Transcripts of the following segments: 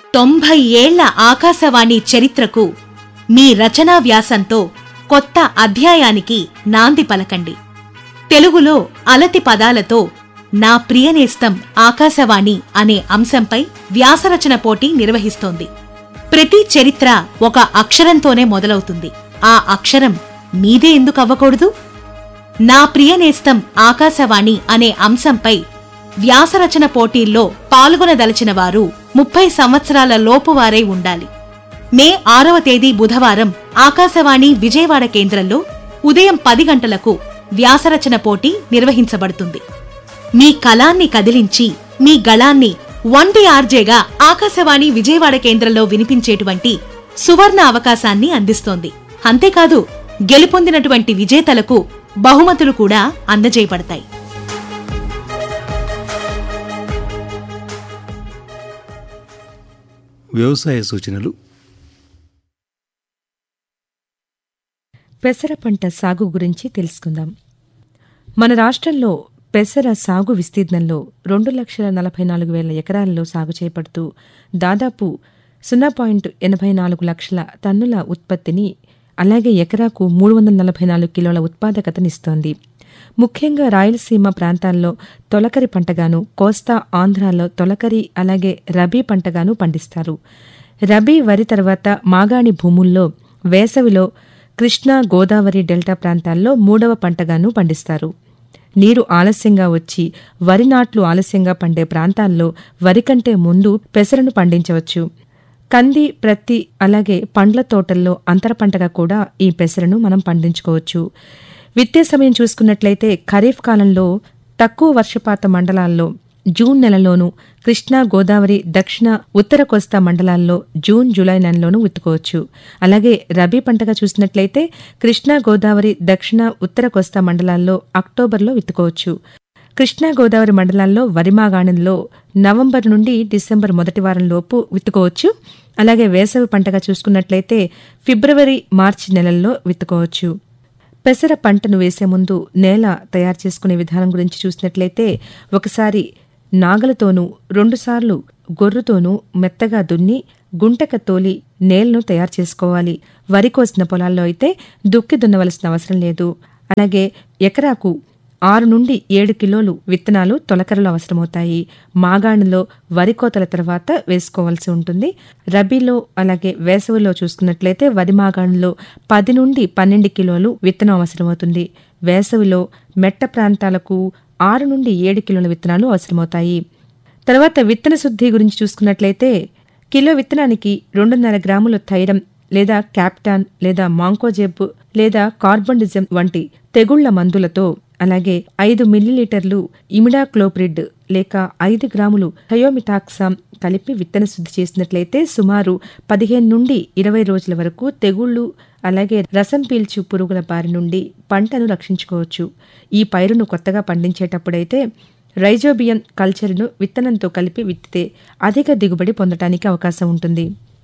తొంభై ఏళ్ల ఆకాశవాణి చరిత్రకు మీ రచనా వ్యాసంతో కొత్త అధ్యాయానికి నాంది పలకండి తెలుగులో అలతి పదాలతో నా ప్రియనేస్తం ఆకాశవాణి అనే అంశంపై వ్యాసరచన పోటీ నిర్వహిస్తోంది ప్రతి చరిత్ర ఒక అక్షరంతోనే మొదలవుతుంది ఆ అక్షరం మీదే ఎందుకు అవ్వకూడదు నా ప్రియనేస్తం ఆకాశవాణి అనే అంశంపై వ్యాసరచన పోటీల్లో పాల్గొనదలిచిన వారు ముప్పై సంవత్సరాల లోపువారై ఉండాలి మే ఆరవ తేదీ బుధవారం ఆకాశవాణి విజయవాడ కేంద్రంలో ఉదయం పది గంటలకు వ్యాసరచన పోటీ నిర్వహించబడుతుంది మీ కలాన్ని కదిలించి మీ గళాన్ని వన్టీ ఆర్జేగా ఆకాశవాణి విజయవాడ కేంద్రంలో వినిపించేటువంటి సువర్ణ అవకాశాన్ని అందిస్తోంది అంతేకాదు గెలుపొందినటువంటి విజేతలకు బహుమతులు కూడా అందజేయబడతాయి వ్యవసాయ సూచనలు పెసర పంట సాగు గురించి తెలుసుకుందాం మన రాష్ట్రంలో పెసర సాగు విస్తీర్ణంలో రెండు లక్షల నలభై నాలుగు వేల ఎకరాల్లో సాగు చేపడుతూ దాదాపు సున్నా పాయింట్ ఎనభై నాలుగు లక్షల టన్నుల ఉత్పత్తిని అలాగే ఎకరాకు మూడు వందల నలభై నాలుగు కిలోల ఉత్పాదకతనిస్తోంది ముఖ్యంగా రాయలసీమ ప్రాంతాల్లో తొలకరి పంటగాను కోస్తా ఆంధ్రాలో తొలకరి అలాగే రబీ పంటగాను పండిస్తారు రబీ వరి తర్వాత మాగాణి భూముల్లో వేసవిలో కృష్ణా గోదావరి డెల్టా ప్రాంతాల్లో మూడవ పంటగాను పండిస్తారు నీరు ఆలస్యంగా వచ్చి వరి నాట్లు ఆలస్యంగా పండే ప్రాంతాల్లో వరి కంటే ముందు పెసరను పండించవచ్చు కంది ప్రత్తి అలాగే పండ్ల తోటల్లో అంతర పంటగా కూడా ఈ పెసరను మనం పండించుకోవచ్చు విత్తే సమయం చూసుకున్నట్లయితే ఖరీఫ్ కాలంలో తక్కువ వర్షపాత మండలాల్లో జూన్ నెలలోనూ కృష్ణా గోదావరి దక్షిణ ఉత్తర కోస్తా మండలాల్లో జూన్ జూలై నెలలోనూ విత్తుకోవచ్చు అలాగే రబీ పంటగా చూసినట్లయితే కృష్ణా గోదావరి దక్షిణ ఉత్తర కోస్తా మండలాల్లో అక్టోబర్లో విత్తుకోవచ్చు కృష్ణా గోదావరి మండలాల్లో వరిమాగాణంలో నవంబర్ నుండి డిసెంబర్ మొదటి వారం లోపు విత్తుకోవచ్చు అలాగే వేసవి పంటగా చూసుకున్నట్లయితే ఫిబ్రవరి మార్చి నెలల్లో విత్తుకోవచ్చు పెసర పంటను వేసే ముందు నేల తయారు చేసుకునే విధానం గురించి చూసినట్లయితే ఒకసారి నాగలతోనూ రెండుసార్లు గొర్రుతోనూ మెత్తగా దున్ని గుంటక తోలి నేలను తయారు చేసుకోవాలి వరి కోసిన పొలాల్లో అయితే దుక్కి దున్నవలసిన అవసరం లేదు అలాగే ఎకరాకు ఆరు నుండి ఏడు కిలోలు విత్తనాలు తొలకరలో అవసరమవుతాయి మాగాణిలో వరి కోతల తర్వాత వేసుకోవాల్సి ఉంటుంది రబీలో అలాగే వేసవిలో చూసుకున్నట్లయితే వరి మాగాణిలో పది నుండి పన్నెండు కిలోలు విత్తనం అవసరమవుతుంది వేసవిలో మెట్ట ప్రాంతాలకు ఆరు నుండి ఏడు కిలోల విత్తనాలు అవసరమవుతాయి తర్వాత విత్తన శుద్ధి గురించి చూసుకున్నట్లయితే కిలో విత్తనానికి రెండున్నర గ్రాముల థైరం లేదా క్యాప్టాన్ లేదా మాంకోజెబ్ లేదా కార్బండిజం వంటి తెగుళ్ల మందులతో అలాగే ఐదు మిల్లీలీటర్లు ఇమిడాక్లోప్రిడ్ లేక ఐదు గ్రాములు థయోమిటాక్సామ్ కలిపి విత్తన శుద్ధి చేసినట్లయితే సుమారు పదిహేను నుండి ఇరవై రోజుల వరకు తెగుళ్లు అలాగే రసం పీల్చు పురుగుల బారి నుండి పంటను రక్షించుకోవచ్చు ఈ పైరును కొత్తగా పండించేటప్పుడైతే రైజోబియం కల్చర్ను విత్తనంతో కలిపి విత్తితే అధిక దిగుబడి పొందటానికి అవకాశం ఉంటుంది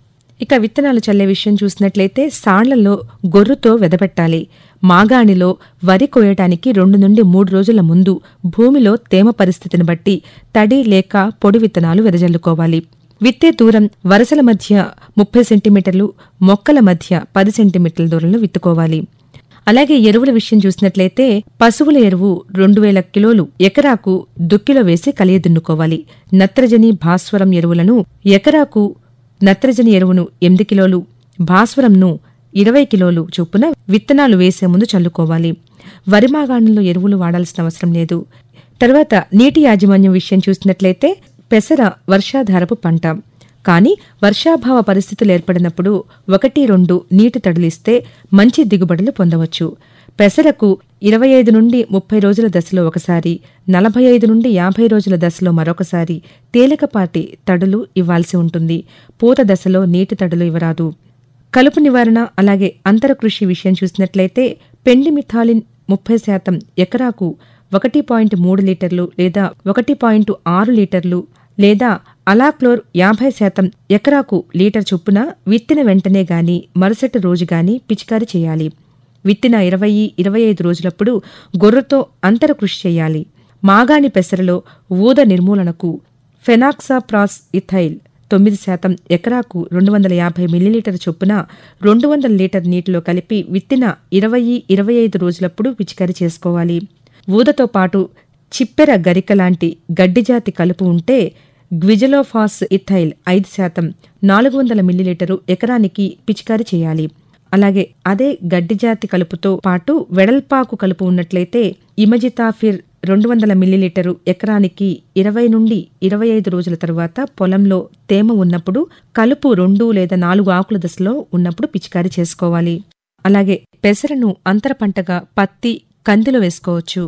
ఇక విత్తనాలు చల్లే విషయం చూసినట్లయితే సాళ్లలో గొర్రుతో వెదపెట్టాలి మాగాణిలో వరి కోయటానికి రెండు నుండి మూడు రోజుల ముందు భూమిలో తేమ పరిస్థితిని బట్టి తడి లేక పొడి విత్తనాలు వెదజల్లుకోవాలి విత్తే దూరం వరుసల మధ్య ముప్పై సెంటీమీటర్లు మొక్కల మధ్య పది సెంటీమీటర్ల దూరంలో విత్తుకోవాలి అలాగే ఎరువుల విషయం చూసినట్లయితే పశువుల ఎరువు రెండు వేల కిలోలు ఎకరాకు దుక్కిలో వేసి కలియదున్నుకోవాలి నత్రజని భాస్వరం ఎరువులను ఎకరాకు నత్రజని ఎరువును ఎనిమిది కిలోలు భాస్వరంను ఇరవై కిలోలు చొప్పున విత్తనాలు వేసే ముందు చల్లుకోవాలి వరి మాగాణంలో ఎరువులు వాడాల్సిన అవసరం లేదు తర్వాత నీటి యాజమాన్యం విషయం చూసినట్లయితే పెసర వర్షాధారపు పంట కానీ వర్షాభావ పరిస్థితులు ఏర్పడినప్పుడు ఒకటి రెండు నీటి తడులిస్తే మంచి దిగుబడులు పొందవచ్చు పెసరకు ఇరవై ఐదు నుండి ముప్పై రోజుల దశలో ఒకసారి నలభై ఐదు నుండి యాభై రోజుల దశలో మరొకసారి తేలికపాటి తడులు ఇవ్వాల్సి ఉంటుంది పూత దశలో నీటి తడులు ఇవ్వరాదు కలుపు నివారణ అలాగే అంతర కృషి విషయం చూసినట్లయితే పెండి మిథాలిన్ ముప్పై శాతం ఎకరాకు ఒకటి పాయింట్ మూడు లీటర్లు లేదా ఒకటి పాయింట్ ఆరు లీటర్లు లేదా అలాక్లోర్ యాభై శాతం ఎకరాకు లీటర్ చొప్పున విత్తిన వెంటనే గాని మరుసటి రోజు గాని పిచికారీ చేయాలి విత్తిన ఇరవై ఇరవై ఐదు రోజులప్పుడు గొర్రెతో అంతర కృషి చేయాలి మాగాణి పెసరలో ఊద నిర్మూలనకు ఫెనాక్సాప్రాస్ ఇథైల్ తొమ్మిది శాతం ఎకరాకు రెండు వందల యాభై మిల్లీలీటర్ చొప్పున రెండు వందల లీటర్ నీటిలో కలిపి విత్తిన ఇరవై ఇరవై ఐదు రోజులప్పుడు పిచికారీ చేసుకోవాలి ఊదతో పాటు చిప్పెర గరిక లాంటి గడ్డిజాతి కలుపు ఉంటే గ్విజలోఫాస్ ఇథైల్ ఐదు శాతం నాలుగు వందల మిల్లీలీటరు ఎకరానికి పిచికారీ చేయాలి అలాగే అదే గడ్డిజాతి కలుపుతో పాటు వెడల్పాకు కలుపు ఉన్నట్లయితే ఇమజితాఫిర్ రెండు వందల మిల్లీలీటరు ఎకరానికి ఇరవై నుండి ఇరవై ఐదు రోజుల తరువాత పొలంలో తేమ ఉన్నప్పుడు కలుపు రెండు లేదా నాలుగు ఆకుల దశలో ఉన్నప్పుడు పిచికారీ చేసుకోవాలి అలాగే పెసరను అంతర పంటగా పత్తి కందిలో వేసుకోవచ్చు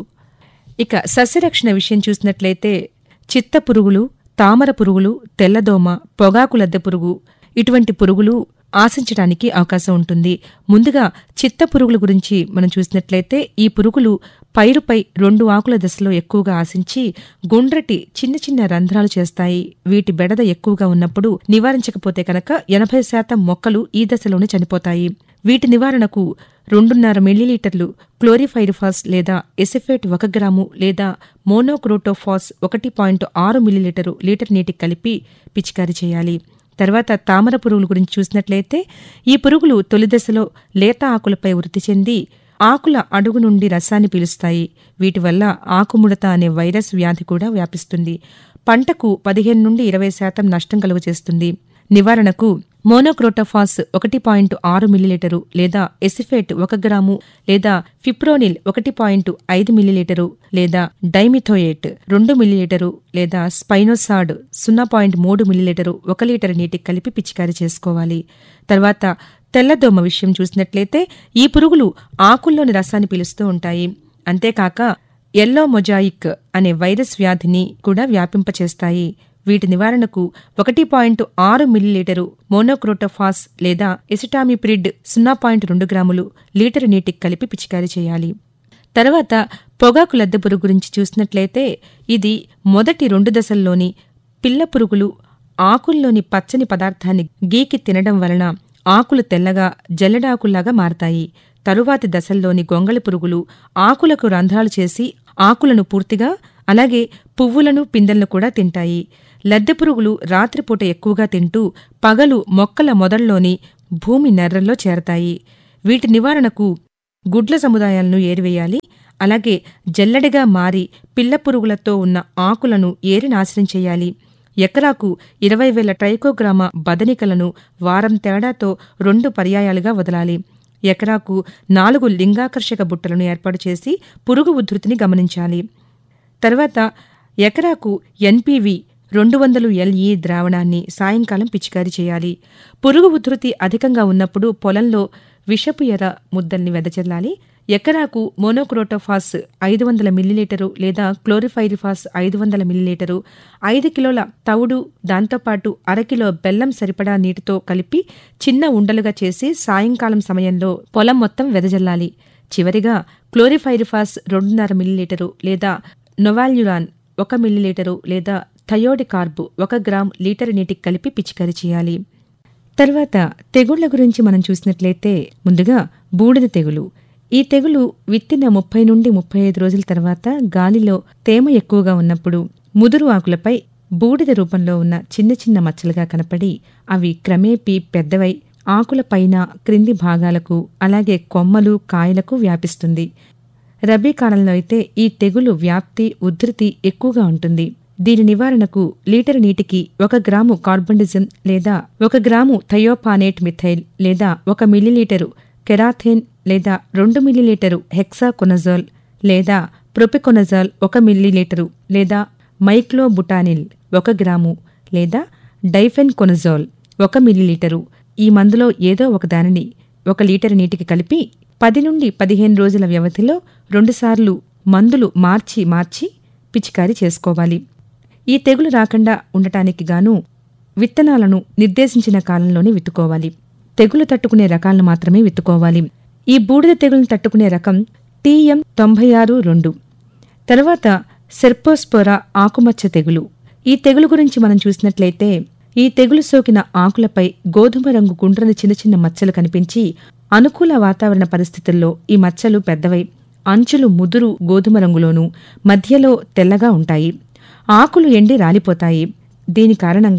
ఇక సస్యరక్షణ విషయం చూసినట్లయితే చిత్త పురుగులు తామర పురుగులు తెల్లదోమ పొగాకు లద్దె పురుగు ఇటువంటి పురుగులు ఆశించడానికి అవకాశం ఉంటుంది ముందుగా చిత్త పురుగుల గురించి మనం చూసినట్లయితే ఈ పురుగులు పైరుపై రెండు ఆకుల దశలో ఎక్కువగా ఆశించి గుండ్రటి చిన్న చిన్న రంధ్రాలు చేస్తాయి వీటి బెడద ఎక్కువగా ఉన్నప్పుడు నివారించకపోతే కనుక ఎనభై శాతం మొక్కలు ఈ దశలోనే చనిపోతాయి వీటి నివారణకు రెండున్నర మిల్లీలీటర్లు క్లోరిఫైరిఫాస్ లేదా ఎసిఫేట్ ఒక గ్రాము లేదా మోనోక్రోటోఫాస్ ఒకటి పాయింట్ ఆరు మిల్లీలీటరు లీటర్ నీటికి కలిపి పిచికారీ చేయాలి తర్వాత తామర పురుగుల గురించి చూసినట్లయితే ఈ పురుగులు తొలి దశలో లేత ఆకులపై వృద్ధి చెంది ఆకుల అడుగు నుండి రసాన్ని పీలుస్తాయి వీటి వల్ల ఆకుముడత అనే వైరస్ వ్యాధి కూడా వ్యాపిస్తుంది పంటకు పదిహేను నుండి ఇరవై శాతం నష్టం కలుగచేస్తుంది నివారణకు మోనోక్రోటోఫాస్ ఒకటి పాయింట్ ఆరు మిల్లీలీటరు లేదా ఎసిఫేట్ ఒక గ్రాము లేదా ఫిప్రోనిల్ ఒకటి పాయింట్ ఐదు మిల్లీలీటరు లేదా డైమిథోయేట్ రెండు మిల్లీలీటరు లేదా స్పైనోసాడ్ సున్నా పాయింట్ మూడు మిల్లీలీటరు ఒక లీటర్ నీటికి కలిపి పిచికారీ చేసుకోవాలి తర్వాత తెల్లదోమ విషయం చూసినట్లయితే ఈ పురుగులు ఆకుల్లోని రసాన్ని పీలుస్తూ ఉంటాయి అంతేకాక ఎల్లో మొజాయిక్ అనే వైరస్ వ్యాధిని కూడా వ్యాపింపచేస్తాయి వీటి నివారణకు ఒకటి పాయింట్ ఆరు మిల్లీలీటరు మోనోక్రోటోఫాస్ లేదా ఎసిటామిప్రిడ్ సున్నా పాయింట్ రెండు గ్రాములు లీటరు నీటికి కలిపి పిచికారీ చేయాలి తర్వాత పొగాకు లద్దె పురుగు గురించి చూసినట్లయితే ఇది మొదటి రెండు దశల్లోని పిల్ల పురుగులు ఆకుల్లోని పచ్చని పదార్థాన్ని గీకి తినడం వలన ఆకులు తెల్లగా జల్లెడాకుల్లాగా మారతాయి తరువాతి దశల్లోని గొంగళి పురుగులు ఆకులకు రంధ్రాలు చేసి ఆకులను పూర్తిగా అలాగే పువ్వులను పిందెలను కూడా తింటాయి లద్దె పురుగులు రాత్రిపూట ఎక్కువగా తింటూ పగలు మొక్కల మొదల్లోని భూమి నెర్రల్లో చేరతాయి వీటి నివారణకు గుడ్ల సముదాయాలను ఏరివేయాలి అలాగే జల్లెడగా మారి పిల్ల పురుగులతో ఉన్న ఆకులను ఏరి నాశనం చేయాలి ఎకరాకు ఇరవై వేల ట్రైకోగ్రామ బదనికలను వారం తేడాతో రెండు పర్యాయాలుగా వదలాలి ఎకరాకు నాలుగు లింగాకర్షక బుట్టలను ఏర్పాటు చేసి పురుగు ఉధృతిని గమనించాలి తర్వాత ఎకరాకు ఎన్పివి రెండు వందలు ఎల్ఈ ద్రావణాన్ని సాయంకాలం పిచికారీ చేయాలి పురుగు ఉధృతి అధికంగా ఉన్నప్పుడు పొలంలో విషపు ఎర ముద్దల్ని వెదజల్లాలి ఎకరాకు మోనోక్రోటోఫాస్ ఐదు వందల మిల్లీలీటరు లేదా క్లోరిఫైరిఫాస్ ఐదు వందల మిల్లీలీటరు ఐదు కిలోల తవుడు దాంతోపాటు అరకిలో బెల్లం సరిపడా నీటితో కలిపి చిన్న ఉండలుగా చేసి సాయంకాలం సమయంలో పొలం మొత్తం వెదజల్లాలి చివరిగా క్లోరిఫైరిఫాస్ రెండున్నర మిల్లీలీటరు లేదా నొవాల్యురాన్ ఒక మిల్లీలీటరు లేదా థయోడికార్బు ఒక గ్రామ్ లీటర్ నీటికి కలిపి పిచికారీ చేయాలి తర్వాత తెగుళ్ల గురించి మనం చూసినట్లయితే ముందుగా బూడిద తెగులు ఈ తెగులు విత్తిన ముప్పై నుండి ముప్పై ఐదు రోజుల తర్వాత గాలిలో తేమ ఎక్కువగా ఉన్నప్పుడు ముదురు ఆకులపై బూడిద రూపంలో ఉన్న చిన్న చిన్న మచ్చలుగా కనపడి అవి క్రమేపీ పెద్దవై ఆకుల పైన క్రింది భాగాలకు అలాగే కొమ్మలు కాయలకు వ్యాపిస్తుంది రబీ కాలంలో అయితే ఈ తెగులు వ్యాప్తి ఉధృతి ఎక్కువగా ఉంటుంది దీని నివారణకు లీటర్ నీటికి ఒక గ్రాము కార్బండిజం లేదా ఒక గ్రాము థయోపానేట్ మిథైల్ లేదా ఒక మిల్లీలీటరు కెరాథేన్ లేదా రెండు మిల్లీలీటరు హెక్సాకొనజోల్ లేదా ప్రొపికొనజాల్ ఒక మిల్లీలీటరు లేదా మైక్లోబుటానిల్ ఒక గ్రాము లేదా డైఫెన్ కొనజోల్ ఒక మిల్లీలీటరు ఈ మందులో ఏదో ఒక దానిని ఒక లీటర్ నీటికి కలిపి పది నుండి పదిహేను రోజుల వ్యవధిలో రెండుసార్లు మందులు మార్చి మార్చి పిచికారీ చేసుకోవాలి ఈ తెగులు రాకుండా ఉండటానికి గాను విత్తనాలను నిర్దేశించిన కాలంలోనే విత్తుకోవాలి తెగులు తట్టుకునే రకాలను మాత్రమే విత్తుకోవాలి ఈ బూడిద తెగులను తట్టుకునే రకం టీఎం తొంభై ఆరు రెండు తర్వాత సెర్పోస్పోరా ఆకుమచ్చ తెగులు ఈ తెగులు గురించి మనం చూసినట్లయితే ఈ తెగులు సోకిన ఆకులపై గోధుమ రంగు గుండ్రని చిన్న చిన్న మచ్చలు కనిపించి అనుకూల వాతావరణ పరిస్థితుల్లో ఈ మచ్చలు పెద్దవై అంచులు ముదురు గోధుమ రంగులోనూ మధ్యలో తెల్లగా ఉంటాయి ఆకులు ఎండి రాలిపోతాయి దీని కారణంగా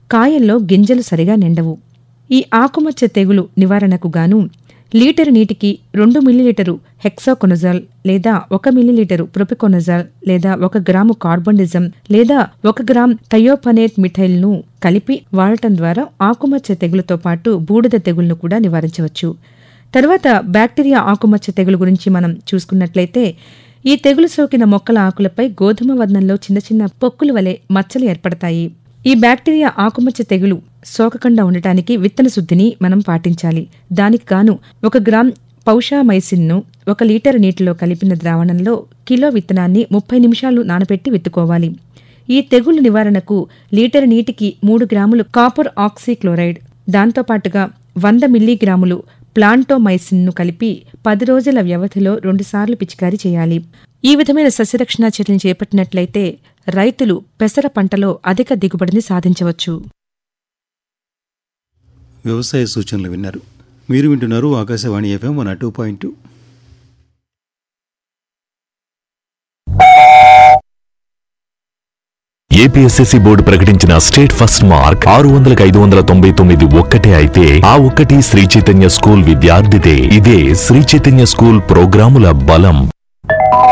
కాయల్లో గింజలు సరిగా నిండవు ఈ ఆకుమచ్చ తెగులు నివారణకు గాను లీటరు నీటికి రెండు మిల్లీలీటరు హెక్సాకొనజాల్ లేదా ఒక మిల్లీలీటరు ప్రొపికొనజాల్ లేదా ఒక గ్రాము కార్బన్డిజం లేదా ఒక గ్రామ్ థయోపనేట్ మిథైల్ను కలిపి వాడటం ద్వారా ఆకుమచ్చ తెగులుతో పాటు బూడిద తెగుళ్లను కూడా నివారించవచ్చు తర్వాత బ్యాక్టీరియా ఆకుమచ్చ తెగులు గురించి మనం చూసుకున్నట్లయితే ఈ తెగులు సోకిన మొక్కల ఆకులపై గోధుమ వర్ణంలో చిన్న చిన్న పొక్కుల వలె మచ్చలు ఏర్పడతాయి ఈ బ్యాక్టీరియా ఆకుమచ్చ తెగులు సోకకుండా ఉండటానికి విత్తన శుద్ధిని మనం పాటించాలి దానికి గాను ఒక గ్రామ్ పౌషామైసిన్ను ఒక లీటర్ నీటిలో కలిపిన ద్రావణంలో కిలో విత్తనాన్ని ముప్పై నిమిషాలు నానబెట్టి విత్తుకోవాలి ఈ తెగులు నివారణకు లీటర్ నీటికి మూడు గ్రాములు కాపర్ ఆక్సీక్లోరైడ్ దాంతోపాటుగా వంద మిల్లీగ్రాములు ప్లాంటోమైసిన్ను కలిపి పది రోజుల వ్యవధిలో రెండుసార్లు పిచికారీ చేయాలి ఈ విధమైన సస్యరక్షణ చర్యలు చేపట్టినట్లయితే రైతులు పెసర పంటలో అధిక దిగుబడిని సాధించవచ్చు వ్యవసాయ సూచనలు విన్నారు మీరు వింటున్నారు Akashvani FM one two point two APSSC board ప్రకటించిన స్టేట్ ఫస్ట్ మార్క్ ఆరు వందలకు ఐదు వందల తొంభై తొమ్మిది ఒక్కటే అయితే ఆ ఒక్కటి శ్రీ చైతన్య స్కూల్ విద్యార్థిదే ఇదే శ్రీ చైతన్య స్కూల్ ప్రోగ్రాముల బలం